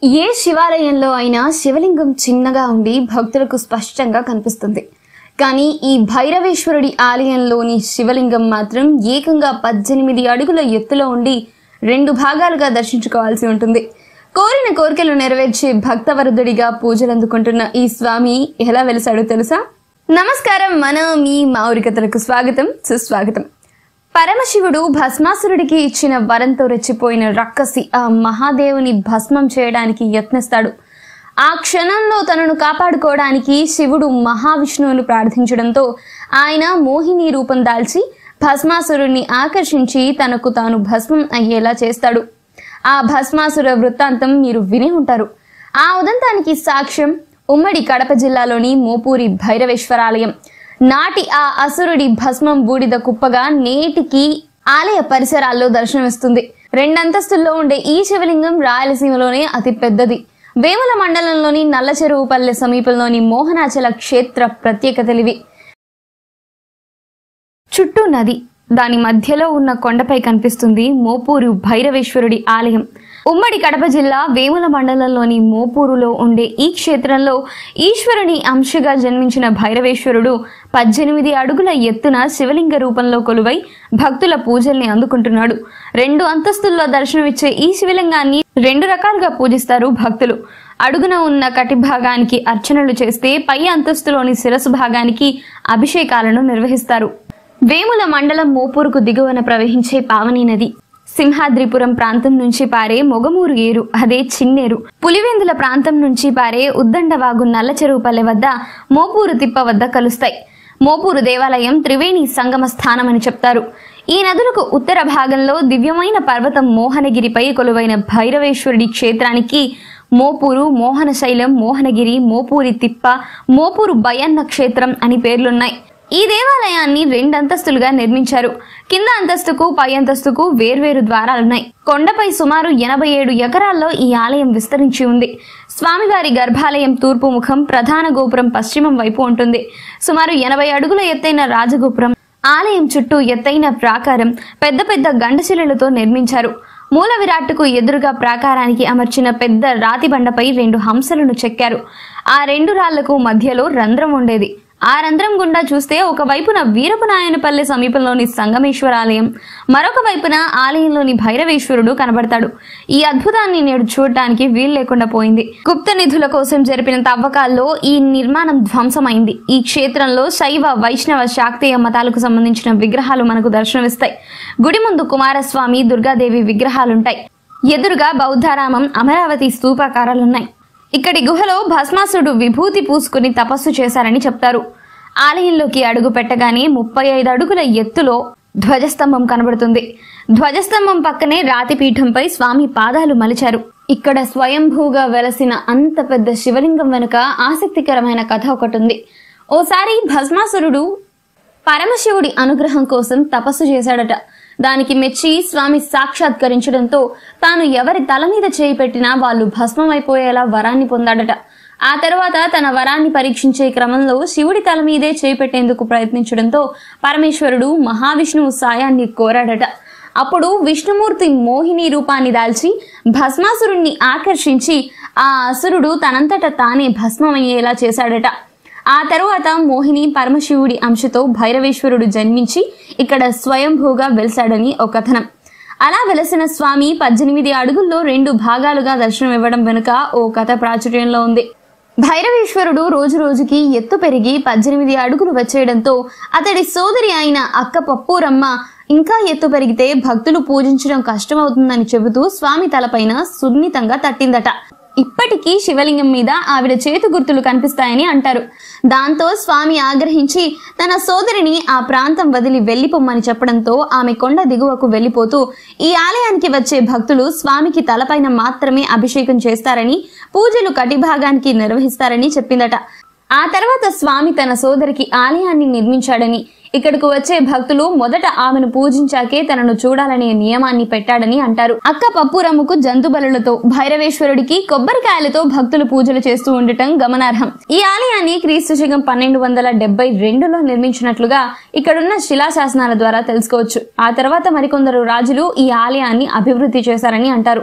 ఏ శివాలయంలో అయినా శివలింగం చిన్నగా ఉండి భక్తులకు స్పష్టంగా కనిపిస్తుంది కానీ ఈ భైరవేశ్వరుడి ఆలయంలోని శివలింగం మాత్రం ఏకంగా పద్దెనిమిది అడుగుల ఎత్తులో ఉండి రెండు భాగాలుగా దర్శించుకోవాల్సి ఉంటుంది కోరిన కోరికలు నెరవేర్చే భక్తవరుదుడిగా పూజలు అందుకుంటున్న ఈ స్వామి ఎలా వెలిసాడో తెలుసా నమస్కారం మన మీ మాౌరికతలకు స్వాగతం సుస్వాగతం పరమశివుడు భస్మాసురుడికి ఇచ్చిన వరంతో రెచ్చిపోయిన రక్కసి ఆ మహాదేవుని భస్మం చేయడానికి యత్నిస్తాడు ఆ క్షణంలో తనను కాపాడుకోవడానికి శివుడు మహావిష్ణువును ప్రార్థించడంతో ఆయన మోహిని రూపం దాల్చి భస్మాసురుణ్ణి ఆకర్షించి తనకు తాను భస్మం అయ్యేలా చేస్తాడు ఆ భస్మాసుర వృత్తాంతం మీరు విని ఉంటారు ఆ ఉదంతానికి సాక్ష్యం ఉమ్మడి కడప జిల్లాలోని మోపూరి భైరవేశ్వరాలయం నాటి ఆ అసురుడి భస్మం బూడిద కుప్పగా నేటికి ఆలయ పరిసరాల్లో దర్శనమిస్తుంది రెండంతస్తుల్లో ఉండే ఈ శివలింగం రాయలసీమలోనే అతి పెద్దది వేముల మండలంలోని నల్లచెరువుపల్లె సమీపంలోని మోహనాచల క్షేత్ర ప్రత్యేకతలివి చుట్టూ నది దాని మధ్యలో ఉన్న కొండపై కనిపిస్తుంది మోపూరు భైరవేశ్వరుడి ఆలయం ఉమ్మడి కడప జిల్లా వేముల మండలంలోని మోపూరులో ఉండే ఈ క్షేత్రంలో ఈశ్వరుని అంశగా జన్మించిన భైరవేశ్వరుడు పద్దెనిమిది అడుగుల ఎత్తున శివలింగ రూపంలో కొలువై భక్తుల పూజల్ని అందుకుంటున్నాడు రెండు అంతస్తుల్లో దర్శనమిచ్చే ఈ శివలింగాన్ని రెండు రకాలుగా పూజిస్తారు భక్తులు అడుగున ఉన్న కటి భాగానికి అర్చనలు చేస్తే పై అంతస్తులోని శిరసు భాగానికి అభిషేకాలను నిర్వహిస్తారు వేముల మండలం మోపూరుకు దిగువన ప్రవహించే పావని నది సింహాద్రిపురం ప్రాంతం నుంచి పారే మొగమూరు ఏరు అదే చిన్నేరు పులివెందుల ప్రాంతం నుంచి పారే ఉద్దండవాగు నల్లచెరువుపల్లె వద్ద మోపూరు తిప్ప వద్ద కలుస్తాయి మోపూరు దేవాలయం త్రివేణి సంగమ స్థానమని చెప్తారు ఈ నదులకు ఉత్తర భాగంలో దివ్యమైన పర్వతం మోహనగిరిపై కొలువైన భైరవేశ్వరుడి క్షేత్రానికి మోపూరు మోహనశైలం మోహనగిరి మోపూరి తిప్ప మోపూరు బయన్న క్షేత్రం అని పేర్లున్నాయి ఈ దేవాలయాన్ని రెండంతస్తులుగా నిర్మించారు కింద అంతస్తుకు పై అంతస్తుకు వేర్వేరు ద్వారాలున్నాయి కొండపై సుమారు ఎనభై ఏడు ఎకరాల్లో ఈ ఆలయం విస్తరించి ఉంది స్వామివారి గర్భాలయం తూర్పు ముఖం ప్రధాన గోపురం పశ్చిమం వైపు ఉంటుంది సుమారు ఎనభై అడుగుల ఎత్తైన రాజగోపురం ఆలయం చుట్టూ ఎత్తైన ప్రాకారం పెద్ద పెద్ద గండశిలలతో నిర్మించారు మూల విరాట్టుకు ఎదురుగా ప్రాకారానికి అమర్చిన పెద్ద రాతి బండపై రెండు హంసలను చెక్కారు ఆ రెండు రాళ్లకు మధ్యలో రంధ్రం ఉండేది ఆ రంధ్రం గుండా చూస్తే ఒక వైపున వీరపనాయనపల్లె సమీపంలోని సంగమేశ్వర ఆలయం మరొక వైపున ఆలయంలోని భైరవేశ్వరుడు కనబడతాడు ఈ అద్భుతాన్ని నేడు చూడటానికి వీలు లేకుండా పోయింది గుప్త నిధుల కోసం జరిపిన తవ్వకాల్లో ఈ నిర్మాణం ధ్వంసమైంది ఈ క్షేత్రంలో శైవ వైష్ణవ శాక్తేయ మతాలకు సంబంధించిన విగ్రహాలు మనకు దర్శనమిస్తాయి గుడి ముందు కుమారస్వామి దుర్గాదేవి విగ్రహాలుంటాయి ఎదురుగా బౌద్ధారామం అమరావతి స్తూపాకారాలున్నాయి ఇక్కడి గుహలో భస్మాసుడు విభూతి పూసుకుని తపస్సు చేశారని చెప్తారు ఆలయంలోకి అడుగు పెట్టగానే ముప్పై ఐదు అడుగుల ఎత్తులో ధ్వజస్తంభం కనబడుతుంది ధ్వజస్తంభం పక్కనే రాతి పీఠంపై స్వామి పాదాలు మలిచారు ఇక్కడ స్వయంభూగా వెలసిన అంత పెద్ద శివలింగం వెనుక ఆసక్తికరమైన కథ ఒకటి ఉంది ఓసారి భస్మాసురుడు పరమశివుడి అనుగ్రహం కోసం తపస్సు చేశాడట దానికి మెచ్చి స్వామి సాక్షాత్కరించడంతో తాను ఎవరి తల మీద చేయి పెట్టినా వాళ్ళు భస్మమైపోయేలా వరాన్ని పొందాడట ఆ తర్వాత తన వరాన్ని పరీక్షించే క్రమంలో శివుడి తల మీదే చేయి పెట్టేందుకు ప్రయత్నించడంతో పరమేశ్వరుడు మహావిష్ణువు సాయాన్ని కోరాడట అప్పుడు విష్ణుమూర్తి మోహిని రూపాన్ని దాల్చి భస్మాసురుణ్ణి ఆకర్షించి ఆ అసురుడు తనంతట తానే భస్మమయ్యేలా చేశాడట ఆ తరువాత మోహిని పరమశివుడి అంశతో భైరవేశ్వరుడు జన్మించి ఇక్కడ స్వయంభూగా వెలిశాడని ఒక కథనం అలా వెలసిన స్వామి పద్దెనిమిది అడుగుల్లో రెండు భాగాలుగా దర్శనం ఇవ్వడం వెనుక ఓ కథ ప్రాచుర్యంలో ఉంది భైరవేశ్వరుడు రోజు రోజుకి ఎత్తు పెరిగి పద్దెనిమిది అడుగులు వచ్చేయడంతో అతడి సోదరి అయిన అక్క పప్పూరమ్మ ఇంకా ఎత్తు పెరిగితే భక్తులు పూజించడం కష్టమవుతుందని చెబుతూ స్వామి తలపైన సున్నితంగా తట్టిందట ఇప్పటికీ శివలింగం మీద ఆవిడ చేతు గుర్తులు కనిపిస్తాయని అంటారు దాంతో స్వామి ఆగ్రహించి తన సోదరిని ఆ ప్రాంతం వదిలి వెళ్లిపోమ్మని చెప్పడంతో ఆమె కొండ దిగువకు వెళ్లిపోతూ ఈ ఆలయానికి వచ్చే భక్తులు స్వామికి తలపైన మాత్రమే అభిషేకం చేస్తారని పూజలు కటిభాగానికి నిర్వహిస్తారని చెప్పిందట ఆ తర్వాత స్వామి తన సోదరికి ఆలయాన్ని నిర్మించాడని ఇక్కడకు వచ్చే భక్తులు మొదట ఆమెను పూజించాకే తనను చూడాలనే నియమాన్ని పెట్టాడని అంటారు అక్క పప్పురమ్మకు జంతు బలులతో భైరవేశ్వరుడికి కొబ్బరికాయలతో భక్తులు పూజలు చేస్తూ ఉండటం గమనార్హం ఈ ఆలయాన్ని క్రీస్తు శకం పన్నెండు వందల డెబ్బై రెండులో నిర్మించినట్లుగా ఇక్కడున్న శిలాశాసనాల ద్వారా తెలుసుకోవచ్చు ఆ తర్వాత మరికొందరు రాజులు ఈ ఆలయాన్ని అభివృద్ధి చేశారని అంటారు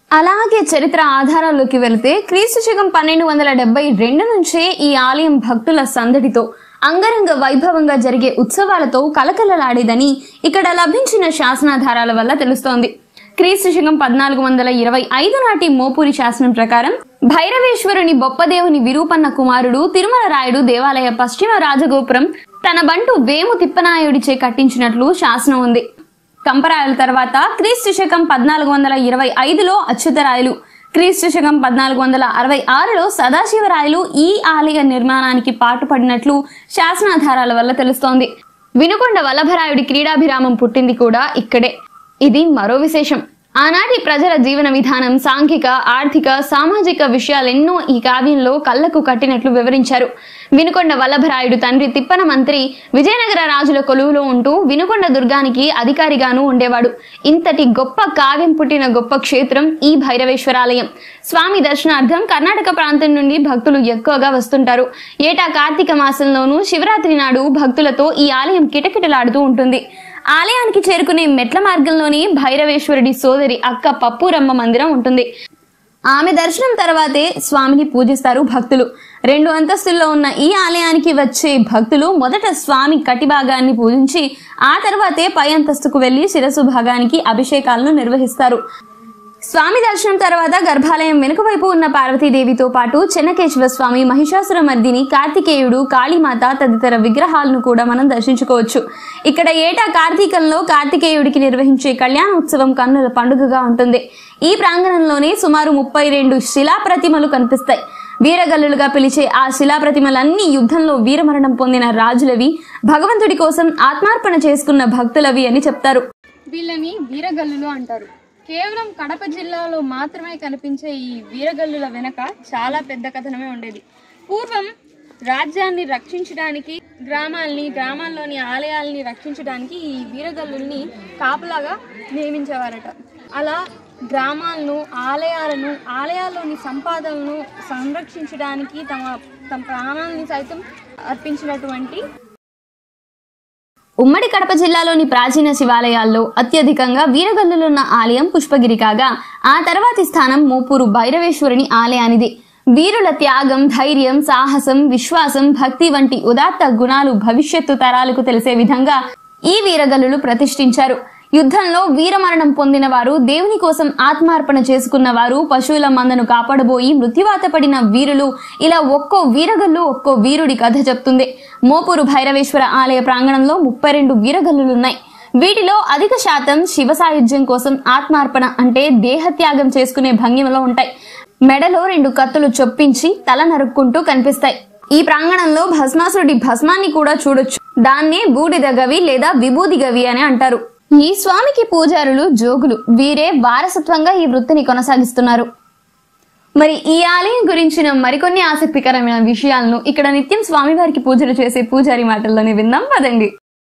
అలాగే చరిత్ర ఆధారాల్లోకి వెళితే క్రీస్తు శకం పన్నెండు వందల డెబ్బై రెండు నుంచే ఈ ఆలయం భక్తుల సందడితో అంగరంగ వైభవంగా జరిగే ఉత్సవాలతో కలకలలాడేదని ఇక్కడ లభించిన శాసనాధారాల వల్ల తెలుస్తోంది క్రీస్తు శకం పద్నాలుగు వందల ఇరవై ఐదు నాటి మోపూరి శాసనం ప్రకారం భైరవేశ్వరుని బొప్పదేవుని విరూపన్న కుమారుడు తిరుమల రాయుడు దేవాలయ పశ్చిమ రాజగోపురం తన బంటు వేము తిప్పనాయుడిచే కట్టించినట్లు శాసనం ఉంది కంపరాయల తర్వాత క్రీస్తు శకం పద్నాలుగు వందల ఇరవై ఐదులో అచ్యుతరాయలు క్రీస్తు శకం పద్నాలుగు వందల అరవై ఆరులో సదాశివరాయలు ఈ ఆలయ నిర్మాణానికి పాటుపడినట్లు శాసనాధారాల వల్ల తెలుస్తోంది వినుకొండ వల్లభరాయుడి క్రీడాభిరామం పుట్టింది కూడా ఇక్కడే ఇది మరో విశేషం ఆనాటి ప్రజల జీవన విధానం సాంఘిక ఆర్థిక సామాజిక విషయాలెన్నో ఈ కావ్యంలో కళ్ళకు కట్టినట్లు వివరించారు వినుకొండ వల్లభరాయుడు తండ్రి తిప్పన మంత్రి విజయనగర రాజుల కొలువులో ఉంటూ వినుకొండ దుర్గానికి అధికారిగాను ఉండేవాడు ఇంతటి గొప్ప కావ్యం పుట్టిన గొప్ప క్షేత్రం ఈ భైరవేశ్వరాలయం స్వామి దర్శనార్థం కర్ణాటక ప్రాంతం నుండి భక్తులు ఎక్కువగా వస్తుంటారు ఏటా కార్తీక మాసంలోనూ శివరాత్రి నాడు భక్తులతో ఈ ఆలయం కిటకిటలాడుతూ ఉంటుంది ఆలయానికి చేరుకునే మెట్ల మార్గంలోని భైరవేశ్వరుడి సోదరి అక్క పప్పురమ్మ మందిరం ఉంటుంది ఆమె దర్శనం తర్వాతే స్వామిని పూజిస్తారు భక్తులు రెండు అంతస్తుల్లో ఉన్న ఈ ఆలయానికి వచ్చే భక్తులు మొదట స్వామి కటి భాగాన్ని పూజించి ఆ తర్వాతే పై అంతస్తుకు వెళ్లి శిరసు భాగానికి అభిషేకాలను నిర్వహిస్తారు స్వామి దర్శనం తర్వాత గర్భాలయం వెనుక వైపు ఉన్న పార్వతీదేవితో పాటు చెన్నకేశవ స్వామి మహిషాసుర మర్దిని కార్తికేయుడు కాళీమాత తదితర విగ్రహాలను కూడా మనం దర్శించుకోవచ్చు ఇక్కడ ఏటా కార్తీకంలో కార్తికేయుడికి నిర్వహించే కళ్యాణ ఉత్సవం కన్నుల పండుగగా ఉంటుంది ఈ ప్రాంగణంలోనే సుమారు ముప్పై రెండు శిలా ప్రతిమలు కనిపిస్తాయి వీరగల్లులుగా పిలిచే ఆ శిలా ప్రతిమలన్నీ యుద్ధంలో వీరమరణం పొందిన రాజులవి భగవంతుడి కోసం ఆత్మార్పణ చేసుకున్న భక్తులవి అని చెప్తారు వీళ్ళని వీరగల్లులు అంటారు కేవలం కడప జిల్లాలో మాత్రమే కనిపించే ఈ వీరగల్లుల వెనక చాలా పెద్ద కథనమే ఉండేది పూర్వం రాజ్యాన్ని రక్షించడానికి గ్రామాల్ని గ్రామాల్లోని ఆలయాల్ని రక్షించడానికి ఈ వీరగల్లుల్ని కాపలాగా నియమించేవారట అలా గ్రామాలను ఆలయాలను ఆలయాల్లోని సంపాదనను సంరక్షించడానికి తమ తమ ప్రాణాలని సైతం అర్పించినటువంటి ఉమ్మడి కడప జిల్లాలోని ప్రాచీన శివాలయాల్లో అత్యధికంగా వీరగల్లులున్న ఆలయం పుష్పగిరి కాగా ఆ తర్వాతి స్థానం మోపూరు భైరవేశ్వరుని ఆలయానిది వీరుల త్యాగం ధైర్యం సాహసం విశ్వాసం భక్తి వంటి ఉదాత్త గుణాలు భవిష్యత్తు తరాలకు తెలిసే విధంగా ఈ వీరగల్లులు ప్రతిష్ఠించారు యుద్ధంలో వీరమరణం పొందిన వారు దేవుని కోసం ఆత్మార్పణ చేసుకున్న వారు పశువుల మందను కాపాడబోయి మృత్యువాత పడిన వీరులు ఇలా ఒక్కో వీరగల్లు ఒక్కో వీరుడి కథ చెప్తుంది మోపూరు భైరవేశ్వర ఆలయ ప్రాంగణంలో ముప్పై రెండు వీరగల్లులున్నాయి వీటిలో అధిక శాతం శివ సాయుధ్యం కోసం ఆత్మార్పణ అంటే దేహత్యాగం చేసుకునే భంగిమలో ఉంటాయి మెడలో రెండు కత్తులు చొప్పించి తల నరుక్కుంటూ కనిపిస్తాయి ఈ ప్రాంగణంలో భస్మాసురుడి భస్మాన్ని కూడా చూడొచ్చు దాన్నే బూడిద గవి లేదా విభూది గవి అని అంటారు ఈ స్వామికి పూజారులు జోగులు వీరే వారసత్వంగా ఈ వృత్తిని కొనసాగిస్తున్నారు మరి ఈ ఆలయం గురించిన మరికొన్ని ఆసక్తికరమైన విషయాలను ఇక్కడ నిత్యం స్వామివారికి పూజలు చేసే పూజారి మాటల్లోనే విందాం పదండి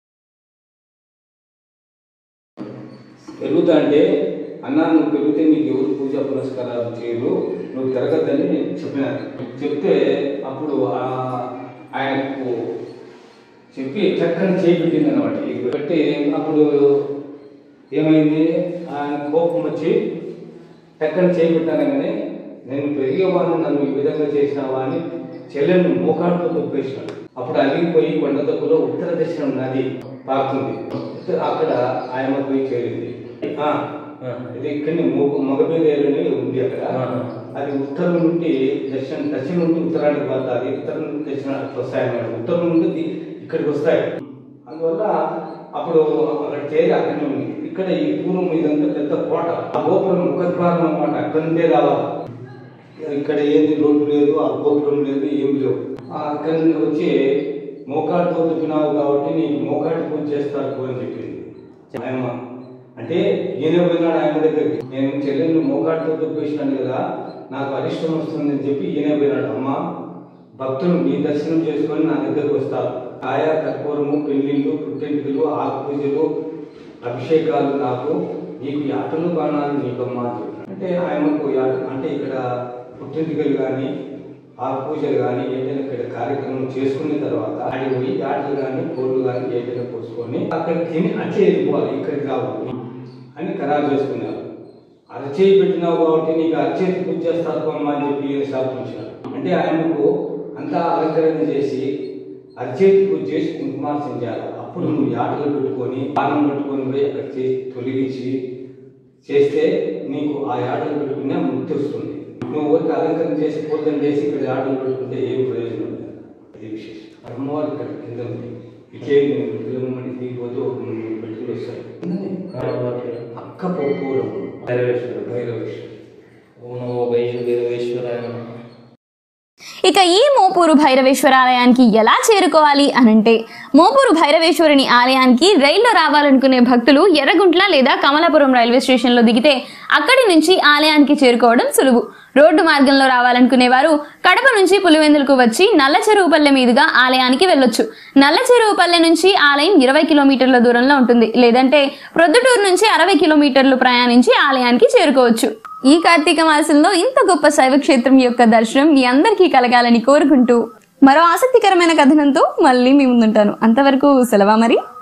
పెరుగుతా అంటే అన్న నువ్వు పెరిగితే నీకు ఎవరు పూజ పురస్కారాలు చేయరు నువ్వు తిరగద్దని చెప్పినారు చెప్తే అప్పుడు ఆ- ఆయనకు చెప్పి చక్కని చేయి పెట్టింది అనమాట పెట్టి అప్పుడు ఏమైంది ఆయన కోపం వచ్చి చక్కని చేయి పెట్టాను కానీ నేను పెరిగేవాను నన్ను ఈ విధంగా చేసినావా అని చెల్లెను మోకాడుతో తొప్పేసినాడు అప్పుడు అలిగిపోయి కొండ తొక్కులో ఉత్తర దక్షిణం నది పారుతుంది అక్కడ ఆయన పోయి చేరింది ఆ, ఇది ఇక్కడ మగబీరేరుని ఉంది అక్కడ అది ఉత్తరం నుండి దక్షిణం దక్షిణం నుండి ఉత్తరానికి పడుతుంది ఉత్తరం నుండి దక్షిణం అట్లా వస్తాయన్నమాట ఉత్తరం నుండి ఇక్కడికి వస్తాయి అందువల్ల అప్పుడు అక్కడ చేరి అక్కడనే ఉంది ఇక్కడ ఈ పూర్వం ఇదంతా పెద్ద కోట ఆ గోపురం ముఖద్వారం అన్నమాట అక్కడి నుండే రావాలి ఇక్కడ ఏది రోడ్డు లేదు ఆ గోపురం లేదు ఏం లేవు ఆ అక్కడి నుండి వచ్చి మోకాటితో తుప్పినావు కాబట్టి నీకు మోకాటి పూజ చేస్తారు పో అని చెప్పింది ఆయమ్మ అంటే ఈయన పోయినాడు ఆయన దగ్గరికి నేను చెల్లెళ్ళు మోకాటితో తుప్పేసినాను కదా నాకు అరిష్టం వస్తుందని చెప్పి ఈయన పోయినాడు అమ్మ భక్తులు మీ దర్శనం చేసుకొని నా దగ్గరకు వస్తారు ఆయా కర్పూరము పెళ్లిళ్ళు పుట్టింటికలు ఆకు పూజలు అభిషేకాలు నాకు నీకు ఈ ఆటలు బాణాలు నీకమ్మా అని చెప్పాడు. అంటే ఆయనకు ఈ ఆట అంటే ఇక్కడ పుట్టింటికలు కానీ ఆ పూజలు కానీ ఏదైనా ఇక్కడ కార్యక్రమం చేసుకున్న తర్వాత ఆడికి పోయి ఆటలు కానీ కోళ్ళు కానీ ఏదైనా పోసుకొని అక్కడ తిని అట్లే వెళ్ళిపోవాలి ఇక్కడికి రావాలి అని ఖరారు చేసుకున్నారు అరచేయి పెట్టినావు కాబట్టి నీకు అరచేతి పూజ చేస్తారు అమ్మా అని చెప్పి ఈయన శాపించారు అంటే ఆయనకు అంతా అలంకరణ చేసి అరచేతి పూజ చేసి కుంకుమార్చన చేయాలి అప్పుడు నువ్వు యాటలు పెట్టుకొని బాణం పెట్టుకొని పోయి అక్కడ చేసి తొలగించి చేస్తే నీకు ఆ యాటలు పెట్టుకునే ముక్తి వస్తుంది నువ్వు ఊరికి అలంకరణ చేసి పూజలు చేసి ఇక్కడ యాటలు పెట్టుకుంటే ఏం ప్రయోజనం లేదు అది విశేషం అమ్మవారి ఇక్కడ కింద ఉంది ఇకే పిల్లమ్మని దిగిపోతే ఒక మూడు పెట్టుకుని వస్తాయి అక్క పొప్పూరం భైరవేశ్వరుడు భైరవేశ్వరు ఓం నమో భైరవేశ్వరాయ నమః. ఇక ఈ మోపూరు భైరవేశ్వర ఆలయానికి ఎలా చేరుకోవాలి అనంటే మోపూరు భైరవేశ్వరుని ఆలయానికి రైల్లో రావాలనుకునే భక్తులు ఎర్రగుంట్ల లేదా కమలాపురం రైల్వే స్టేషన్లో దిగితే అక్కడి నుంచి ఆలయానికి చేరుకోవడం సులువు రోడ్డు మార్గంలో రావాలనుకునే వారు కడప నుంచి పులివెందులకు వచ్చి నల్ల చెరువుపల్లె మీదుగా ఆలయానికి వెళ్ళొచ్చు నల్ల చెరువుపల్లె నుంచి ఆలయం ఇరవై కిలోమీటర్ల దూరంలో ఉంటుంది లేదంటే ప్రొద్దుటూరు నుంచి అరవై కిలోమీటర్లు ప్రయాణించి ఆలయానికి చేరుకోవచ్చు ఈ కార్తీక మాసంలో ఇంత గొప్ప శైవ క్షేత్రం యొక్క దర్శనం మీ అందరికీ కలగాలని కోరుకుంటూ మరో ఆసక్తికరమైన కథనంతో మళ్ళీ మీ ముందుంటాను అంతవరకు సెలవా మరి